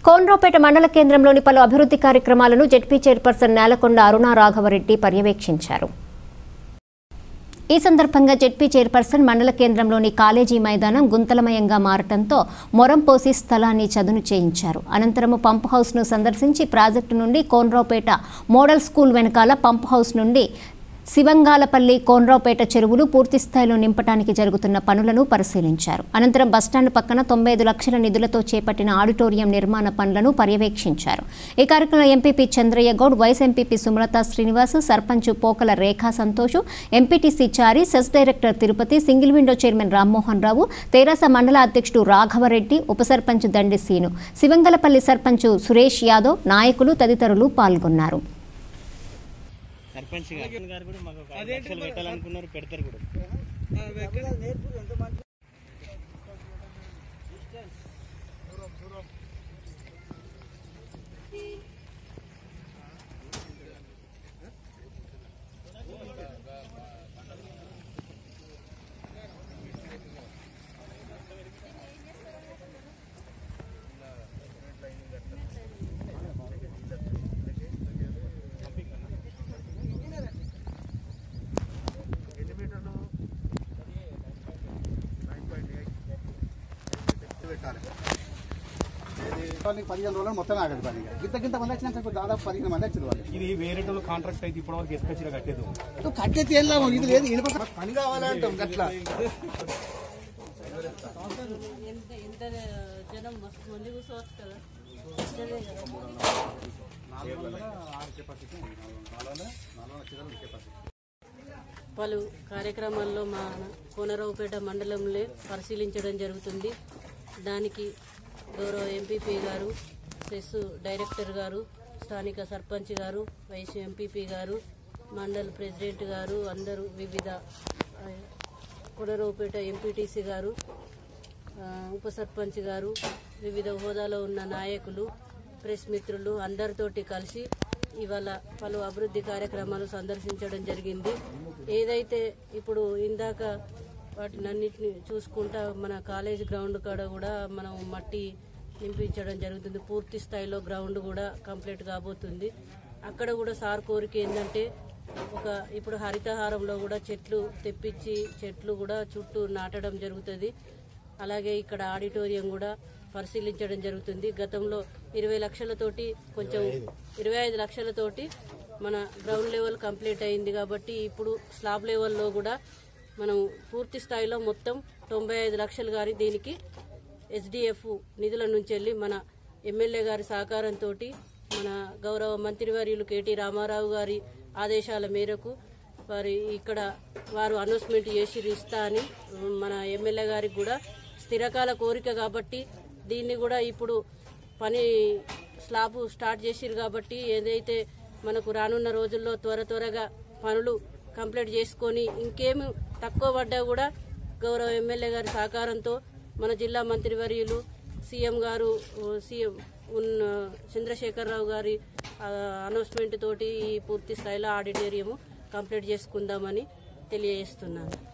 కోన్రాపేట మండల కేంద్రంలోని పలు అభివృద్ధి కార్యక్రమాలను జెడ్పీ చైర్పర్సన్ నేలకొండ అరుణా రాఘవరెడ్డి పర్యవేక్షించారు ఈ సందర్భంగా జెడ్పీ చైర్పర్సన్ మండల కేంద్రంలోని కాలేజీ మైదానం గుంతలమయంగా మారటంతో మొరం పోసి స్థలాన్ని చదును చేయించారు అనంతరము పంప్ హౌస్ను సందర్శించి ప్రాజెక్టు నుండి కోన్రావుపేట మోడల్ స్కూల్ వెనకాల పంప్ హౌస్ నుండి శివంగాలపల్లి కోన్రావుపేట చెరువులు పూర్తి స్థాయిలో నింపడానికి జరుగుతున్న పనులను పరిశీలించారు అనంతరం బస్టాండ్ పక్కన తొంభై ఐదు లక్షల నిధులతో చేపట్టిన ఆడిటోరియం నిర్మాణ పనులను పర్యవేక్షించారు ఈ కార్యక్రమంలో MPP Chandraiah Goud vice MPP Sumalatha Srinivas sarpanch Pokala Rekha Santosh MPTC Chari CESS director Tirupati single window chairman Rammohan Rao TRS మండల అధ్యక్షుడు రాఘవరెడ్డి ఉప సర్పంచ్ దండి సీను శివంగలపల్లి సర్పంచ్ సురేష్ యాదవ్ నాయకులు తదితరులు పాల్గొన్నారు సర్పంచ్ గారు గారు కూడా మాకు ఒక ఐదు లక్షలు పెట్టాలనుకున్నారు పెడతారు కూడా వాళ్ళకి పదిహేను రోజులు మొత్తం ఆగదు పని ఇక. గింత గింత మంది వచ్చినాక ఇప్పుడు దాదాపు పదిహేను మంది వచ్చింది వాళ్ళు ఇది వేరే కాంట్రాక్ట్ అయితే ఇప్పటివరకు ఎస్పెషల్ కట్టేది నువ్వు కట్టేది ఏం లాభం ఇది లేదు ఇనుప పని కావాలంటాం గట్లా ఎంత ఎంత జనం మస్తు మంది కూర్చోవచ్చు కదా పలు కార్యక్రమాల్లో మా కోనరావుపేట మండలంలో పరిశీలించడం జరుగుతుంది దానికి గౌరవ ఎంపీపీ గారు ప్లస్ డైరెక్టర్ గారు స్థానిక సర్పంచ్ గారు వైస్ ఎంపీపీ గారు మండల్ ప్రెసిడెంట్ గారు అందరూ వివిధ ఆ, కోనరావుపేట ఎంపీటీసీ గారు ఆ, ఉప సర్పంచ్ గారు వివిధ హోదాలో ఉన్న నాయకులు ప్రెస్ మిత్రులు అందరితోటి కలిసి ఇవాళ పలు అభివృద్ధి కార్యక్రమాలు సందర్శించడం జరిగింది ఏదైతే ఇప్పుడు ఇందాక వాటినన్నిటిని చూసుకుంటా మన కాలేజ్ గ్రౌండ్ కాడ కూడా మనం మట్టి నింపించడం జరుగుతుంది పూర్తి స్థాయిలో గ్రౌండ్ కూడా కంప్లీట్ కాబోతుంది అక్కడ కూడా సార్ కోరిక ఏంటంటే ఒక ఇప్పుడు హరితహారంలో కూడా చెట్లు తెప్పించి చెట్లు కూడా చుట్టూ నాటడం జరుగుతుంది అలాగే ఇక్కడ ఆడిటోరియం కూడా పరిశీలించడం జరుగుతుంది గతంలో ఇరవై లక్షలతోటి కొంచెం ఇరవై ఐదు లక్షలతోటి మన గ్రౌండ్ లెవెల్ కంప్లీట్ అయింది కాబట్టి ఇప్పుడు స్లాబ్ లెవెల్లో కూడా మనం పూర్తి స్థాయిలో మొత్తం తొంభై ఐదు లక్షలు గారి దీనికి ఎస్డిఎఫ్ నిధుల నుంచి వెళ్ళి మన ఎమ్మెల్యే గారి సహకారంతో మన గౌరవ మంత్రివర్యులు కేటీ రామారావు గారి ఆదేశాల మేరకు వారి ఇక్కడ వారు అనౌన్స్మెంట్ చేసి ఇస్తా అని మన ఎమ్మెల్యే గారికి కూడా స్థిరకాల కోరిక కాబట్టి దీన్ని కూడా ఇప్పుడు పని స్లాబ్ స్టార్ట్ చేసిరు కాబట్టి ఏదైతే మనకు రానున్న రోజుల్లో త్వర త్వరగా పనులు కంప్లీట్ చేసుకొని ఇంకేమి తక్కువ పడ్డా కూడా గౌరవ ఎమ్మెల్యే గారి సహకారంతో మన జిల్లా మంత్రివర్యులు సీఎం గారు సీఎం ఉన్న చంద్రశేఖరరావు గారి ఆ, అనౌన్స్మెంట్ తోటి ఈ పూర్తి స్థాయిలో ఆడిటోరియం కంప్లీట్ చేసుకుందామని తెలియజేస్తున్నాను